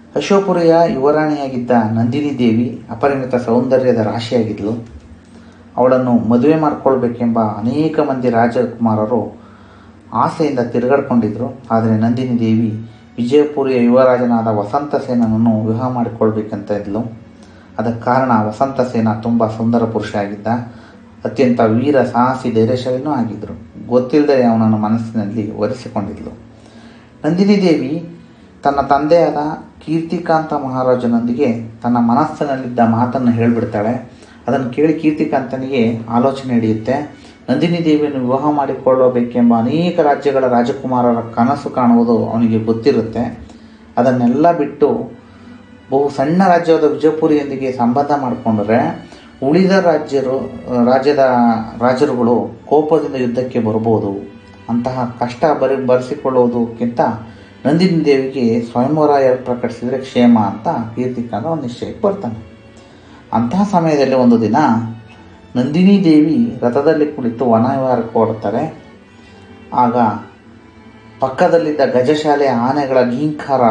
ಅಶೋಪುರಿಯ ಯುವರಾಣಿಯಾಗಿದ್ದ ನಂದಿನಿ ದೇವಿ ಅಪರಿಮಿತ ಸೌಂದರ್ಯದ ರಾಶಿಯಾಗಿದ್ಲು ಅವಳನ್ನು ಮದುವೆ ಮಾಡಿಕೊಳ್ಬೇಕೆಂಬ ಅನೇಕ ಮಂದಿ ರಾಜಕುಮಾರರು ಆಸೆಯಿಂದ ತಿರುಗಾಡ್ಕೊಂಡಿದ್ರು ಆದರೆ ನಂದಿನಿ ದೇವಿ ವಿಜಯಪುರಿಯ ಯುವರಾಜನಾದ ವಸಂತ ಸೇನನನ್ನು ವಿವಾಹ ಮಾಡಿಕೊಳ್ಬೇಕಂತ ಇದ್ಲು ಅದಕ್ಕೆ ಕಾರಣ ವಸಂತ ಸೇನ ತುಂಬ ಸುಂದರ ಪುರುಷ ಆಗಿದ್ದ ಅತ್ಯಂತ ವೀರ ಸಾಹಸಿ ಧೈರ್ಯಶಾಲಿನೂ ಆಗಿದ್ದರು ಗೊತ್ತಿಲ್ಲದೆ ಅವನನ್ನು ಮನಸ್ಸಿನಲ್ಲಿ ಒರೆಸಿಕೊಂಡಿದ್ಲು ನಂದಿನಿ ದೇವಿ ತನ್ನ ತಂದೆಯಾದ ಕೀರ್ತಿಕಾಂತ ಮಹಾರಾಜನೊಂದಿಗೆ ತನ್ನ ಮನಸ್ಸಿನಲ್ಲಿದ್ದ ಮಾತನ್ನು ಹೇಳಿಬಿಡ್ತಾಳೆ ಅದನ್ನು ಕೇಳಿ ಕೀರ್ತಿಕಾಂತನಿಗೆ ಆಲೋಚನೆ ಹಿಡಿಯುತ್ತೆ ನಂದಿನಿ ದೇವಿಯನ್ನು ವಿವಾಹ ಮಾಡಿಕೊಳ್ಳಬೇಕೆಂಬ ಅನೇಕ ರಾಜ್ಯಗಳ ರಾಜಕುಮಾರರ ಕನಸು ಕಾಣುವುದು ಅವನಿಗೆ ಗೊತ್ತಿರುತ್ತೆ ಅದನ್ನೆಲ್ಲ ಬಿಟ್ಟು ಬಹು ಸಣ್ಣ ರಾಜ್ಯವಾದ ವಿಜಯಪುರಿಯೊಂದಿಗೆ ಸಂಬಂಧ ಮಾಡಿಕೊಂಡ್ರೆ ಉಳಿದ ರಾಜ್ಯರು ರಾಜ್ಯದ ರಾಜರುಗಳು ಕೋಪದಿಂದ ಯುದ್ಧಕ್ಕೆ ಬರ್ಬೋದು ಅಂತಹ ಕಷ್ಟ ಬರಿ ಬರೆಸಿಕೊಳ್ಳುವುದಕ್ಕಿಂತ ನಂದಿನಿ ದೇವಿಗೆ ಸ್ವಯಂವರ ಪ್ರಕಟಿಸಿದರೆ ಕ್ಷೇಮ ಅಂತ ಕೀರ್ತಿಕಾಂತ ಒಂದು ನಿಶ್ಚಯಕ್ಕೆ ಬರ್ತಾನೆ ಅಂತಹ ಸಮಯದಲ್ಲಿ ಒಂದು ದಿನ ನಂದಿನಿ ದೇವಿ ರಥದಲ್ಲಿ ಕುಳಿತು ವನವಿಹಾರಕ್ಕೆ ಹೊರಡ್ತಾರೆ ಆಗ ಪಕ್ಕದಲ್ಲಿದ್ದ ಗಜಶಾಲೆ ಆನೆಗಳ ಗೀಂಕಾರ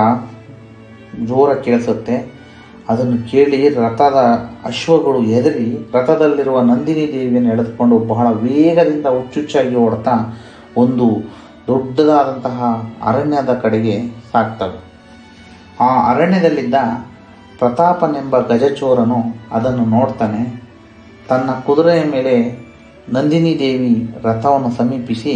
ಜೋರ ಕೇಳಿಸುತ್ತೆ ಅದನ್ನು ಕೇಳಿ ರಥದ ಅಶ್ವಗಳು ಎದರಿ ರಥದಲ್ಲಿರುವ ನಂದಿನಿ ದೇವಿಯನ್ನು ಎಳೆದುಕೊಂಡು ಬಹಳ ವೇಗದಿಂದ ಹುಚ್ಚುಚ್ಚಾಗಿ ಓಡ್ತಾ ಒಂದು ದೊಡ್ಡದಾದಂತಹ ಅರಣ್ಯದ ಕಡೆಗೆ ಸಾಕ್ತವೆ ಆ ಅರಣ್ಯದಲ್ಲಿದ್ದ ಪ್ರತಾಪನೆಂಬ ಗಜಚೋರನು ಅದನ್ನು ನೋಡ್ತಾನೆ ತನ್ನ ಕುದುರೆಯ ಮೇಲೆ ನಂದಿನಿ ದೇವಿ ರಥವನ್ನು ಸಮೀಪಿಸಿ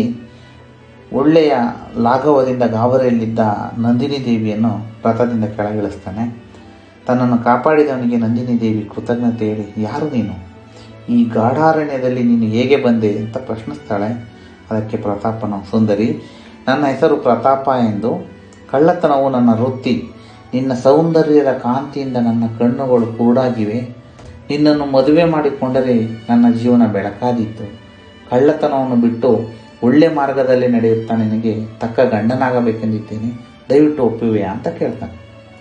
ಒಳ್ಳೆಯ ಲಾಘವದಿಂದ ಗಾಬರಿಯಲ್ಲಿದ್ದ ನಂದಿನಿ ದೇವಿಯನ್ನು ರಥದಿಂದ ಕೆಳಗಿಳಿಸ್ತಾನೆ ತನ್ನನ್ನು ಕಾಪಾಡಿದವನಿಗೆ ನಂದಿನಿ ದೇವಿ ಕೃತಜ್ಞತೆ ಹೇಳಿ ಯಾರು ನೀನು ಈ ಗಾಢಾರಣ್ಯದಲ್ಲಿ ನೀನು ಹೇಗೆ ಬಂದೆ ಅಂತ ಪ್ರಶ್ನಿಸ್ತಾಳೆ ಅದಕ್ಕೆ ಪ್ರತಾಪನ ಸುಂದರಿ ನನ್ನ ಹೆಸರು ಪ್ರತಾಪ ಎಂದು ಕಳ್ಳತನವು ನನ್ನ ವೃತ್ತಿ ನಿನ್ನ ಸೌಂದರ್ಯದ ಕಾಂತಿಯಿಂದ ನನ್ನ ಕಣ್ಣುಗಳು ಕುರುಡಾಗಿವೆ ನಿನ್ನನ್ನು ಮದುವೆ ಮಾಡಿಕೊಂಡರೆ ನನ್ನ ಜೀವನ ಬೆಳಕಾದೀತು ಕಳ್ಳತನವನ್ನು ಬಿಟ್ಟು ಒಳ್ಳೆ ಮಾರ್ಗದಲ್ಲಿ ನಡೆಯುತ್ತಾ ನಿನಗೆ ತಕ್ಕ ಗಂಡನಾಗಬೇಕೆಂದಿದ್ದೇನೆ ದಯವಿಟ್ಟು ಒಪ್ಪುವೆಯಾ ಅಂತ ಕೇಳ್ತಾನೆ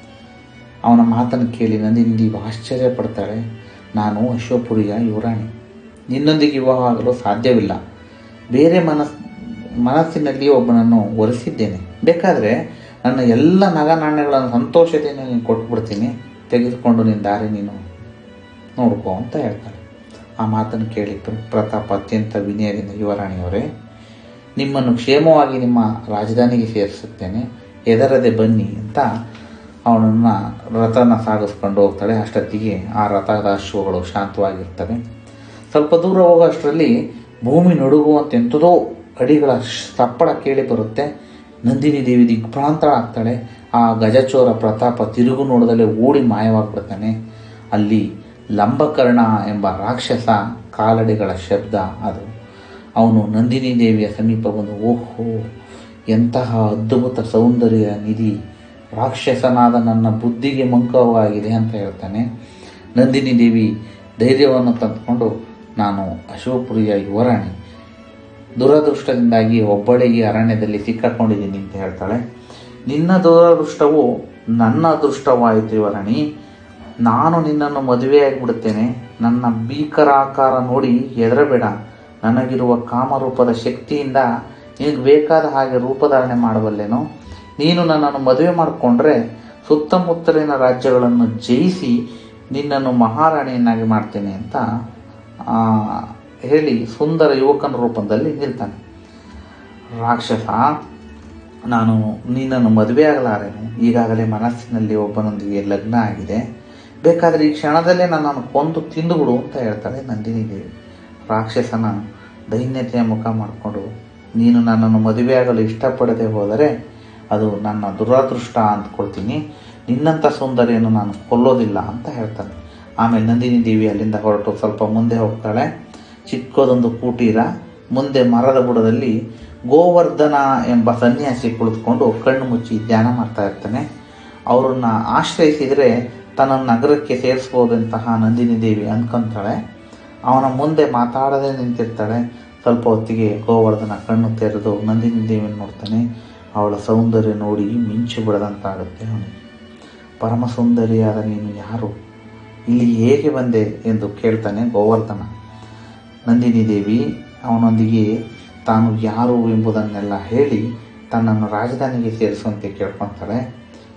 ಅವನ ಮಾತನ್ನು ಕೇಳಿ ನಂದಿನಿ ದೇವಿ ಆಶ್ಚರ್ಯ ಪಡ್ತಾಳೆ ನಾನು ಅಶೋಪುರಿಯ ಯುವರಾಣಿ ನಿನ್ನೊಂದಿಗೆ ವಿವಾಹ ಆಗಲು ಸಾಧ್ಯವಿಲ್ಲ ಬೇರೆ ಮನಸ್ ಮನಸ್ಸಿನಲ್ಲಿ ಒಬ್ಬನನ್ನು ಒರೆಸಿದ್ದೇನೆ ಬೇಕಾದರೆ ನನ್ನ ಎಲ್ಲ ನಗ ನಾಣ್ಯಗಳನ್ನು ಸಂತೋಷದಿಂದ ನೀನು ಕೊಟ್ಬಿಡ್ತೀನಿ ತೆಗೆದುಕೊಂಡು ನಿನ್ನ ದಾರಿ ನೀನು ನೋಡ್ಕೋ ಅಂತ ಹೇಳ್ತಾಳೆ ಆ ಮಾತನ್ನು ಕೇಳಿ ಪ್ರ- ಪ್ರತಾಪ ಅತ್ಯಂತ ವಿನಯದಿಂದ ಯುವರಾಣಿಯವರೇ ನಿಮ್ಮನ್ನು ಕ್ಷೇಮವಾಗಿ ನಿಮ್ಮ ರಾಜಧಾನಿಗೆ ಸೇರಿಸುತ್ತೇನೆ ಹೆದರದೆ ಬನ್ನಿ ಅಂತ ಅವನನ್ನು ರಥನ ಸಾಗಿಸ್ಕೊಂಡು ಹೋಗ್ತಾಳೆ ಅಷ್ಟೊತ್ತಿಗೆ ಆ ರಥದ ಅಶ್ವಗಳು ಶಾಂತವಾಗಿರ್ತವೆ ಸ್ವಲ್ಪ ದೂರ ಹೋಗೋ ಅಷ್ಟರಲ್ಲಿ ಭೂಮಿ ನಡುಗುವಂತೆ ಎಂಥದೋ ಅಡಿಗಳ ಶ್- ಸಪ್ಪಳ ಕೇಳಿ ಬರುತ್ತೆ ನಂದಿನಿ ದೇವಿ ದಿಗ್ಭ್ರಾಂತಳಾಗ್ತಾಳೆ ಆ ಗಜಚೋರ ಪ್ರತಾಪ ತಿರುಗು ನೋಡದಲ್ಲೇ ಓಡಿ ಮಾಯವಾಗಿಬಿಡ್ತಾನೆ ಅಲ್ಲಿ ಲಂಬಕರ್ಣ ಎಂಬ ರಾಕ್ಷಸ ಕಾಲಡಿಗಳ ಶಬ್ದ ಅದು ಅವನು ನಂದಿನಿ ದೇವಿಯ ಸಮೀಪ ಬಂದು ಓಹೋ ಎಂತಹ ಅದ್ಭುತ ಸೌಂದರ್ಯ ನಿಧಿ ರಾಕ್ಷಸನಾದ ನನ್ನ ಬುದ್ಧಿಗೆ ಮಂಕವಾಗಿದೆ ಅಂತ ಹೇಳ್ತಾನೆ ನಂದಿನಿ ದೇವಿ ಧೈರ್ಯವನ್ನು ತಂದುಕೊಂಡು ನಾನು ಅಶೋಪುರಿಯ ಯುವರಾಣಿ ದುರದೃಷ್ಟದಿಂದಾಗಿ ಒಬ್ಬಳಿಗೆ ಅರಣ್ಯದಲ್ಲಿ ಸಿಕ್ಕಾಕೊಂಡಿದ್ದೀನಿ ಅಂತ ಹೇಳ್ತಾಳೆ ನಿನ್ನ ದುರದೃಷ್ಟವು ನನ್ನ ಅದೃಷ್ಟವಾಯಿತು ಯುವರಾಣಿ ನಾನು ನಿನ್ನನ್ನು ಮದುವೆಯಾಗಿಬಿಡುತ್ತೇನೆ ನನ್ನ ಭೀಕರಾಕಾರ ನೋಡಿ ಹೆದರಬೇಡ ನನಗಿರುವ ಕಾಮರೂಪದ ಶಕ್ತಿಯಿಂದ ನಿನಗೆ ಬೇಕಾದ ಹಾಗೆ ರೂಪಧಾರಣೆ ಮಾಡಬಲ್ಲೆನು ನೀನು ನನ್ನನ್ನು ಮದುವೆ ಮಾಡಿಕೊಂಡ್ರೆ ಸುತ್ತಮುತ್ತಲಿನ ರಾಜ್ಯಗಳನ್ನು ಜಯಿಸಿ ನಿನ್ನನ್ನು ಮಹಾರಾಣಿಯನ್ನಾಗಿ ಮಾಡ್ತೇನೆ ಅಂತ ಆ, ಹೇಳಿ ಸುಂದರ ಯುವಕನ ರೂಪದಲ್ಲಿ ನಿಲ್ತಾನೆ ರಾಕ್ಷಸ ನಾನು ನಿನ್ನನ್ನು ಮದುವೆ ಆಗಲಾರೆನು ಈಗಾಗಲೇ ಮನಸ್ಸಿನಲ್ಲಿ ಒಬ್ಬನೊಂದಿಗೆ ಲಗ್ನ ಆಗಿದೆ ಬೇಕಾದರೆ ಈ ಕ್ಷಣದಲ್ಲೇ ನನ್ನನ್ನು ಕೊಂದು ತಿಂದುಬಿಡು ಅಂತ ಹೇಳ್ತಾಳೆ ನಂದಿನಿ ದೇವಿ ರಾಕ್ಷಸನ ದೈನ್ಯತೆಯ ಮುಖ ಮಾಡಿಕೊಂಡು ನೀನು ನನ್ನನ್ನು ಮದುವೆಯಾಗಲು ಇಷ್ಟಪಡದೆ ಹೋದರೆ ಅದು ನನ್ನ ದುರಾದೃಷ್ಟ ಅಂದ್ಕೊಳ್ತೀನಿ ನಿನ್ನಂಥ ಸುಂದರಿಯನ್ನು ನಾನು ಕೊಲ್ಲೋದಿಲ್ಲ ಅಂತ ಹೇಳ್ತಾನೆ ಆಮೇಲೆ ನಂದಿನಿ ದೇವಿ ಅಲ್ಲಿಂದ ಹೊರಟು ಸ್ವಲ್ಪ ಮುಂದೆ ಹೋಗ್ತಾಳೆ ಚಿಕ್ಕದೊಂದು ಕೂಟೀರ ಮುಂದೆ ಮರದ ಬುಡದಲ್ಲಿ ಗೋವರ್ಧನ ಎಂಬ ಸನ್ಯಾಸಿ ಕುಳಿತುಕೊಂಡು ಕಣ್ಣು ಮುಚ್ಚಿ ಧ್ಯಾನ ಮಾಡ್ತಾ ಇರ್ತಾನೆ ಅವರನ್ನ ಆಶ್ರಯಿಸಿದರೆ ತನ್ನ ನಗರಕ್ಕೆ ಸೇರಿಸ್ಬೋದಂತಹ ನಂದಿನಿ ದೇವಿ ಅನ್ಕೊಂತಾಳೆ ಅವನ ಮುಂದೆ ಮಾತಾಡದೆ ನಿಂತಿರ್ತಾಳೆ ಸ್ವಲ್ಪ ಹೊತ್ತಿಗೆ ಗೋವರ್ಧನ ಕಣ್ಣು ತೆರೆದು ನಂದಿನಿ ದೇವಿಯನ್ನು ನೋಡ್ತಾನೆ ಅವಳ ಸೌಂದರ್ಯ ನೋಡಿ ಮಿಂಚು ಬಿಡದಂತಾಗುತ್ತೆ ಅವನಿಗೆ ಪರಮ ಸುಂದರಿಯಾದ ನೀನು ಯಾರು ಇಲ್ಲಿ ಹೇಗೆ ಬಂದೆ ಎಂದು ಕೇಳ್ತಾನೆ ಗೋವರ್ಧನ ನಂದಿನಿ ದೇವಿ ಅವನೊಂದಿಗೆ ತಾನು ಯಾರು ಎಂಬುದನ್ನೆಲ್ಲ ಹೇಳಿ ತನ್ನನ್ನು ರಾಜಧಾನಿಗೆ ಸೇರಿಸುವಂತೆ ಕೇಳ್ಕೊತಾಳೆ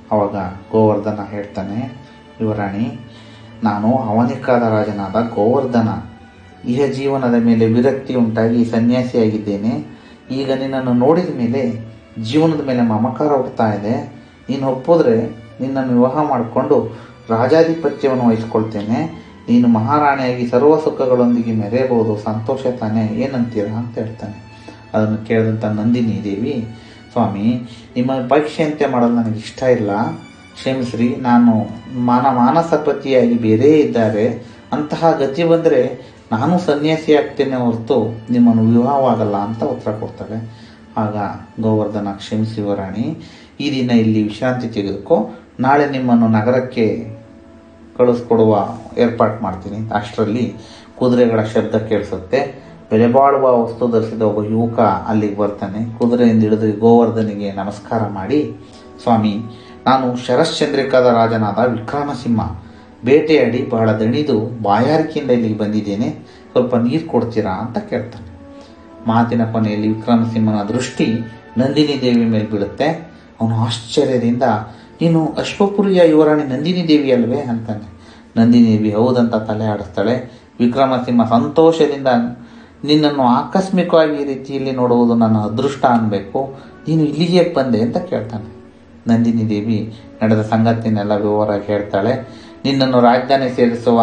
ಅವಾಗ ಗೋವರ್ಧನ ಹೇಳ್ತಾನೆ ಯುವರಾಣಿ ನಾನು ಅವನಿಕಾದ ರಾಜನಾದ ಗೋವರ್ಧನ ಇಹ ಜೀವನದ ಮೇಲೆ ವಿರಕ್ತಿ ಉಂಟಾಗಿ ಸನ್ಯಾಸಿಯಾಗಿದ್ದೇನೆ ಈಗ ನಿನ್ನನ್ನು ನೋಡಿದ ಮೇಲೆ ಜೀವನದ ಮೇಲೆ ಮಮಕಾರ ಹುಡ್ತಾ ಇದೆ ನೀನು ಒಪ್ಪಿದ್ರೆ ನಿನ್ನನ್ನು ವಿವಾಹ ಮಾಡಿಕೊಂಡು ರಾಜಾಧಿಪತ್ಯವನ್ನು ವಹಿಸ್ಕೊಳ್ತೇನೆ ನೀನು ಮಹಾರಾಣಿಯಾಗಿ ಸರ್ವ ಸುಖಗಳೊಂದಿಗೆ ಮೆರೆಯಬಹುದು ಸಂತೋಷ ತಾನೇ ಏನಂತೀರಾ ಅಂತ ಹೇಳ್ತಾನೆ ಅದನ್ನು ಕೇಳಿದಂಥ ನಂದಿನಿ ದೇವಿ ಸ್ವಾಮಿ ನಿಮ್ಮ ಪರೀಕ್ಷೆಯಂತೆ ಮಾಡಲು ನನಗೆ ಇಷ್ಟ ಇಲ್ಲ ಕ್ಷಮಿಸ್ರಿ ನಾನು ಮಾನ ಮಾನಸಪತಿಯಾಗಿ ಬೇರೆ ಇದ್ದಾರೆ ಅಂತಹ ಗತಿ ಬಂದರೆ ನಾನು ಸನ್ಯಾಸಿ ಆಗ್ತೇನೆ ಹೊರತು ನಿಮ್ಮನ್ನು ವಿವಾಹವಾಗಲ್ಲ ಅಂತ ಉತ್ತರ ಕೊಡ್ತಾಳೆ ಆಗ ಗೋವರ್ಧನ ಕ್ಷಮಿಸಿ ರಾಣಿ ಈ ದಿನ ಇಲ್ಲಿ ವಿಶ್ರಾಂತಿ ತೆಗೆದುಕೋ ನಾಳೆ ನಿಮ್ಮನ್ನು ನಗರಕ್ಕೆ ಕಳಿಸ್ಕೊಡುವ ಏರ್ಪಾಟ್ ಮಾಡ್ತೀನಿ ಅಷ್ಟರಲ್ಲಿ ಕುದುರೆಗಳ ಶಬ್ದ ಕೇಳಿಸುತ್ತೆ ಬೆಲೆ ಬಾಳುವ ವಸ್ತು ಧರಿಸಿದ ಒಬ್ಬ ಯುವಕ ಅಲ್ಲಿಗೆ ಬರ್ತಾನೆ ಕುದುರೆಯಿಂದ ಇಳಿದು ಗೋವರ್ಧನಿಗೆ ನಮಸ್ಕಾರ ಮಾಡಿ ಸ್ವಾಮಿ ನಾನು ಶರಶ್ಚಂದ್ರಿಕಾದ ರಾಜನಾದ ವಿಕ್ರಮಸಿಂಹ ಬೇಟೆಯಾಡಿ ಬಹಳ ದಣಿದು ಬಾಯಾರಿಕೆಯಿಂದ ಇಲ್ಲಿಗೆ ಬಂದಿದ್ದೇನೆ ಸ್ವಲ್ಪ ನೀರು ಕೊಡ್ತೀರಾ ಅಂತ ಕೇಳ್ತಾನೆ ಮಾತಿನ ಕೊನೆಯಲ್ಲಿ ವಿಕ್ರಮಸಿಂಹನ ದೃಷ್ಟಿ ನಂದಿನಿ ದೇವಿ ಮೇಲೆ ಬೀಳುತ್ತೆ ಅವನು ಆಶ್ಚರ್ಯದಿಂದ ನೀನು ಅಶ್ವಪುರಿಯ ಯುವರಾಣಿ ನಂದಿನಿ ದೇವಿ ಅಲ್ವೇ ಅಂತಾನೆ ನಂದಿನಿ ದೇವಿ ಹೌದಂತ ತಲೆ ಆಡಿಸ್ತಾಳೆ ವಿಕ್ರಮಸಿಂಹ ಸಂತೋಷದಿಂದ ನಿನ್ನನ್ನು ಆಕಸ್ಮಿಕವಾಗಿ ಈ ರೀತಿಯಲ್ಲಿ ನೋಡುವುದು ನನ್ನ ಅದೃಷ್ಟ ಅನ್ಬೇಕು ನೀನು ಇಲ್ಲಿಗೆ ಬಂದೆ ಅಂತ ಕೇಳ್ತಾನೆ ನಂದಿನಿ ದೇವಿ ನಡೆದ ಸಂಗತಿನೆಲ್ಲ ವಿವರವಾಗಿ ಹೇಳ್ತಾಳೆ ನಿನ್ನನ್ನು ರಾಜಧಾನಿ ಸೇರಿಸುವ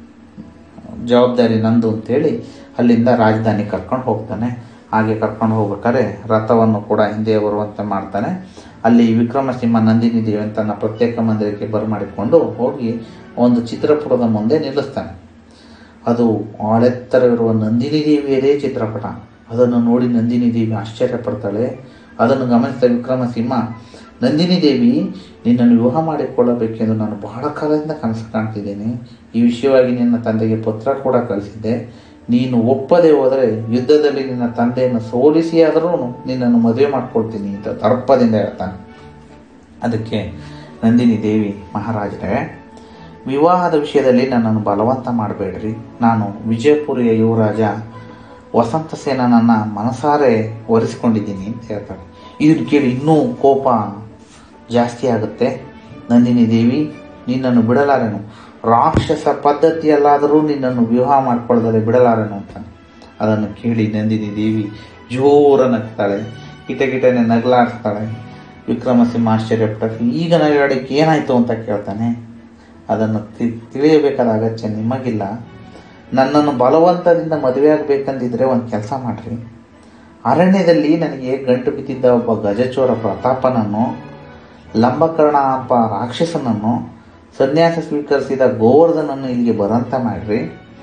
ಜವಾಬ್ದಾರಿ ನಂದು ಅಂತೇಳಿ ಅಲ್ಲಿಂದ ರಾಜಧಾನಿ ಕರ್ಕೊಂಡು ಹೋಗ್ತಾನೆ ಹಾಗೆ ಕರ್ಕೊಂಡು ಹೋಗ್ಬೇಕಾದ್ರೆ ರಥವನ್ನು ಕೂಡ ಹಿಂದೆ ಬರುವಂತೆ ಮಾಡ್ತಾನೆ ಅಲ್ಲಿ ವಿಕ್ರಮಸಿಂಹ ನಂದಿನಿ ದೇವಿ ತನ್ನ ಪ್ರತ್ಯೇಕ ಮಂದಿರಕ್ಕೆ ಬರಮಾಡಿಕೊಂಡು ಹೋಗಿ ಒಂದು ಚಿತ್ರಪಟದ ಮುಂದೆ ನಿಲ್ಲಿಸ್ತಾನೆ ಅದು ಆಳೆತ್ತರವಿರುವ ನಂದಿನಿ ದೇವಿಯದೇ ಚಿತ್ರಪಟ ಅದನ್ನು ನೋಡಿ ನಂದಿನಿ ದೇವಿ ಆಶ್ಚರ್ಯ ಪಡ್ತಾಳೆ ಅದನ್ನು ಗಮನಿಸಿದ ವಿಕ್ರಮಸಿಂಹ ನಂದಿನಿ ದೇವಿ ನಿನ್ನನ್ನು ವಿವಾಹ ಮಾಡಿಕೊಳ್ಳಬೇಕೆಂದು ನಾನು ಬಹಳ ಕಾಲದಿಂದ ಕನಸು ಕಾಣ್ತಿದ್ದೇನೆ ಈ ವಿಷಯವಾಗಿ ನಿನ್ನ ತಂದೆಗೆ ಪತ್ರ ಕೂಡ ಕಳಿಸಿದ್ದೆ ನೀನು ಒಪ್ಪದೆ ಹೋದರೆ ಯುದ್ಧದಲ್ಲಿ ನಿನ್ನ ತಂದೆಯನ್ನು ಸೋಲಿಸಿ ಆದರೂ ನಿನ್ನನ್ನು ಮದುವೆ ಮಾಡ್ಕೊಳ್ತೀನಿ ಅಂತ ದರ್ಪದಿಂದ ಹೇಳ್ತಾನೆ ಅದಕ್ಕೆ ನಂದಿನಿ ದೇವಿ ಮಹಾರಾಜರೇ ವಿವಾಹದ ವಿಷಯದಲ್ಲಿ ನನ್ನನ್ನು ಬಲವಂತ ಮಾಡಬೇಡ್ರಿ ನಾನು ವಿಜಯಪುರಿಯ ಯುವರಾಜ ವಸಂತ ಸೇನನನ್ನ ಮನಸಾರೆ ಒರೆಸ್ಕೊಂಡಿದ್ದೀನಿ ಅಂತ ಹೇಳ್ತಾಳೆ ಇದನ್ನು ಕೇಳಿ ಇನ್ನೂ ಕೋಪ ಜಾಸ್ತಿ ಆಗುತ್ತೆ ನಂದಿನಿ ದೇವಿ ನಿನ್ನನ್ನು ಬಿಡಲಾರೆನು ರಾಕ್ಷಸ ಪದ್ಧತಿಯಲ್ಲಾದರೂ ನಿನ್ನನ್ನು ವಿವಾಹ ಮಾಡ್ಕೊಳ್ಳದರೆ ಬಿಡಲಾರೆನು ಅಂತಾನೆ ಅದನ್ನು ಕೇಳಿ ನಂದಿನಿ ದೇವಿ ಜೋರ ನಗ್ತಾಳೆ ಕಿಟಕಿಟನೆ ನಗಲಾಡಿಸ್ತಾಳೆ ವಿಕ್ರಮಸಿಂಹ ಆಶ್ಚರ್ಯಪಟ್ಟ ಈಗ ನಗಾಡಕ್ಕೆ ಏನಾಯ್ತು ಅಂತ ಕೇಳ್ತಾನೆ ಅದನ್ನು ತಿ- ತಿಳಿಯಬೇಕಾದ ಅಗತ್ಯ ನಿಮಗಿಲ್ಲ ನನ್ನನ್ನು ಬಲವಂತದಿಂದ ಮದುವೆ ಆಗಬೇಕಂದಿದ್ರೆ ಒಂದು ಕೆಲಸ ಮಾಡ್ರಿ ಅರಣ್ಯದಲ್ಲಿ ನನಗೆ ಗಂಟು ಬಿದ್ದಿದ್ದ ಒಬ್ಬ ಗಜಚೋರ ಪ್ರತಾಪನನ್ನು ಲಂಬಕರ್ಣ ಎಂಬ ರಾಕ್ಷಸನನ್ನು ಸನ್ಯಾಸ ಸ್ವೀಕರಿಸಿದ ಗೋವರ್ಧನನ್ನು ಇಲ್ಲಿಗೆ ಬರಂತ ಮಾಡ್ರಿ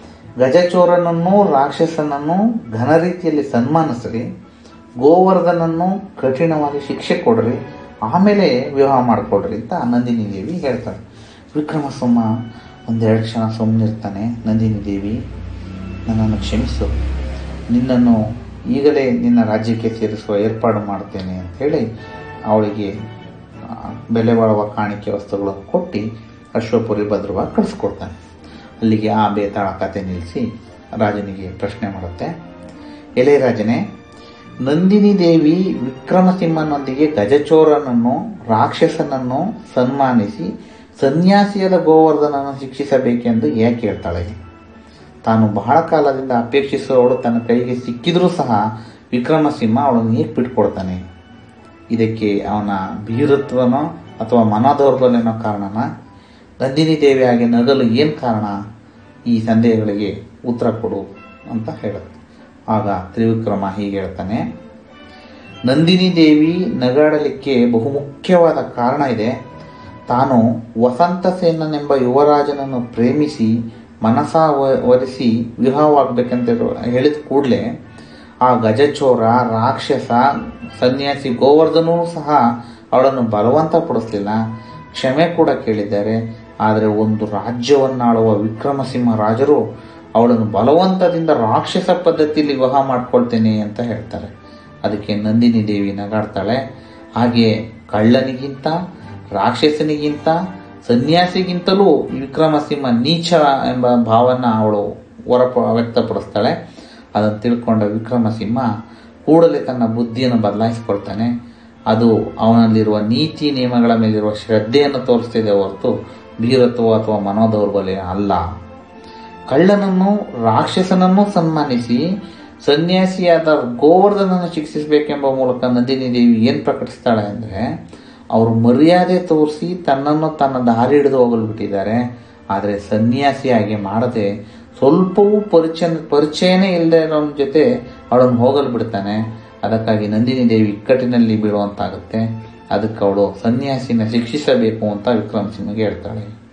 ಗಜಚೋರನನ್ನು ರಾಕ್ಷಸನನ್ನು ಘನ ರೀತಿಯಲ್ಲಿ ಸನ್ಮಾನಿಸ್ರಿ ಗೋವರ್ಧನನ್ನು ಕಠಿಣವಾಗಿ ಶಿಕ್ಷೆ ಕೊಡ್ರಿ ಆಮೇಲೆ ವಿವಾಹ ಮಾಡಿಕೊಡ್ರಿ ಅಂತ ನಂದಿನಿ ದೇವಿ ಹೇಳ್ತಾಳೆ ವಿಕ್ರಮಸಿಂಹ ಒಂದೆರಡು ಕ್ಷಣ ಸುಮ್ಮನಿರ್ತಾನೆ ನಂದಿನಿ ದೇವಿ ನನ್ನನ್ನು ಕ್ಷಮಿಸು ನಿನ್ನನ್ನು ಈಗಲೇ ನಿನ್ನ ರಾಜ್ಯಕ್ಕೆ ಸೇರಿಸುವ ಏರ್ಪಾಡು ಮಾಡ್ತೇನೆ ಅಂತ ಹೇಳಿ ಅವಳಿಗೆ ಆ, ಬೆಲೆ ಬಾಳುವ ಕಾಣಿಕೆ ವಸ್ತುಗಳನ್ನು ಕೊಟ್ಟು ಅಶ್ವಪುರಿ ಭದ್ರವಾಗಿ ಕಳಿಸ್ಕೊಡ್ತಾನೆ ಅಲ್ಲಿಗೆ ಆ ಬೇತಾಳ ಕತೆ ನಿಲ್ಲಿಸಿ ರಾಜನಿಗೆ ಪ್ರಶ್ನೆ ಮಾಡುತ್ತೆ ಎಲೆ ರಾಜನೇ ನಂದಿನಿ ದೇವಿ ವಿಕ್ರಮಸಿಂಹನೊಂದಿಗೆ ಗಜಚೋರನನ್ನು ರಾಕ್ಷಸನನ್ನು ಸನ್ಮಾನಿಸಿ ಸನ್ಯಾಸಿಯಾದ ಗೋವರ್ಧನನ್ನು ಶಿಕ್ಷಿಸಬೇಕೆಂದು ಏಕೆ ಹೇಳ್ತಾಳೆ ತಾನು ಬಹಳ ಕಾಲದಿಂದ ಅಪೇಕ್ಷಿಸುವವಳು ತನ್ನ ಕೈಗೆ ಸಿಕ್ಕಿದ್ರೂ ಸಹ ವಿಕ್ರಮಸಿಂಹ ಅವಳನ್ನು ಏಕೆ ಬಿಟ್ಕೊಡ್ತಾನೆ ಇದಕ್ಕೆ ಅವನ ಭೀರತ್ವನೋ ಅಥವಾ ಮನದೌರ್ಬಲ್ಯನೋ ಕಾರಣನ ನಂದಿನಿ ದೇವಿ ಹಾಗೆ ನಗಲು ಏನು ಕಾರಣ ಈ ಸಂದೇಹಗಳಿಗೆ ಉತ್ತರ ಕೊಡು ಅಂತ ಹೇಳುತ್ತೆ ಆಗ ತ್ರಿವಿಕ್ರಮ ಹೀಗೆ ಹೇಳ್ತಾನೆ ನಂದಿನಿ ದೇವಿ ನಗಾಡಲಿಕ್ಕೆ ಬಹುಮುಖ್ಯವಾದ ಕಾರಣ ಇದೆ ತಾನು ವಸಂತ ಸೇನನೆಂಬ ಯುವರಾಜನನ್ನು ಪ್ರೇಮಿಸಿ ಮನಸ ವ- ವರಿಸಿ ವಿವಾಹವಾಗಬೇಕಂತ ಹೇಳಿದ ಕೂಡಲೇ ಆ ಗಜಚೋರ ರಾಕ್ಷಸ ಸನ್ಯಾಸಿ ಗೋವರ್ಧನೂ ಸಹ ಅವಳನ್ನು ಬಲವಂತ ಪಡಿಸಲಿಲ್ಲ ಕ್ಷಮೆ ಕೂಡ ಕೇಳಿದ್ದಾರೆ ಆದರೆ ಒಂದು ರಾಜ್ಯವನ್ನಾಳುವ ವಿಕ್ರಮಸಿಂಹ ರಾಜರು ಅವಳನ್ನು ಬಲವಂತದಿಂದ ರಾಕ್ಷಸ ಪದ್ಧತಿಯಲ್ಲಿ ವಿವಾಹ ಮಾಡ್ಕೊಳ್ತೇನೆ ಅಂತ ಹೇಳ್ತಾರೆ ಅದಕ್ಕೆ ನಂದಿನಿ ದೇವಿ ನಗಾಡ್ತಾಳೆ ಹಾಗೆ ಕಳ್ಳನಿಗಿಂತ ರಾಕ್ಷಸನಿಗಿಂತ ಸನ್ಯಾಸಿಗಿಂತಲೂ ಈ ವಿಕ್ರಮಸಿಂಹ ನೀಚ ಎಂಬ ಭಾವನ ಅವಳು ಹೊರಪ ವ್ಯಕ್ತಪಡಿಸ್ತಾಳೆ ಅದನ್ನು ತಿಳ್ಕೊಂಡ ವಿಕ್ರಮಸಿಂಹ ಕೂಡಲೇ ತನ್ನ ಬುದ್ಧಿಯನ್ನು ಬದಲಾಯಿಸ್ಕೊಳ್ತಾನೆ ಅದು ಅವನಲ್ಲಿರುವ ನೀತಿ ನಿಯಮಗಳ ಮೇಲಿರುವ ಶ್ರದ್ಧೆಯನ್ನು ತೋರಿಸ್ತಿದೆ ಹೊರತು ಭೀರತ್ವ ಅಥವಾ ಮನೋದೌರ್ಬಲ್ಯ ಅಲ್ಲ ಕಳ್ಳನನ್ನು ರಾಕ್ಷಸನನ್ನು ಸನ್ಮಾನಿಸಿ ಸನ್ಯಾಸಿಯಾದ ಗೋವರ್ಧನನ್ನು ಶಿಕ್ಷಿಸಬೇಕೆಂಬ ಮೂಲಕ ನಂದಿನಿ ದೇವಿ ಏನು ಪ್ರಕಟಿಸ್ತಾಳೆ ಅಂದರೆ ಅವರು ಮರ್ಯಾದೆ ತೋರಿಸಿ ತನ್ನನ್ನು ತನ್ನ ದಾರಿ ಹಿಡಿದು ಹೋಗಲು ಬಿಟ್ಟಿದ್ದಾರೆ ಆದರೆ ಸನ್ಯಾಸಿಯಾಗಿ ಮಾಡದೆ ಸ್ವಲ್ಪವೂ ಪರಿಚಯ ಪರಿಚಯನೇ ಇಲ್ಲದೆ ಇರೋನ ಜೊತೆ ಅವಳನ್ನು ಹೋಗಲು ಬಿಡ್ತಾನೆ ಅದಕ್ಕಾಗಿ ನಂದಿನಿ ದೇವಿ ಇಕ್ಕಟ್ಟಿನಲ್ಲಿ ಬೀಳುವಂತಾಗುತ್ತೆ ಅದಕ್ಕೆ ಅವಳು ಸನ್ಯಾಸಿನ ಶಿಕ್ಷಿಸಬೇಕು ಅಂತ ವಿಕ್ರಮ್ ಸಿಂಹಗೆ ಹೇಳ್ತಾಳೆ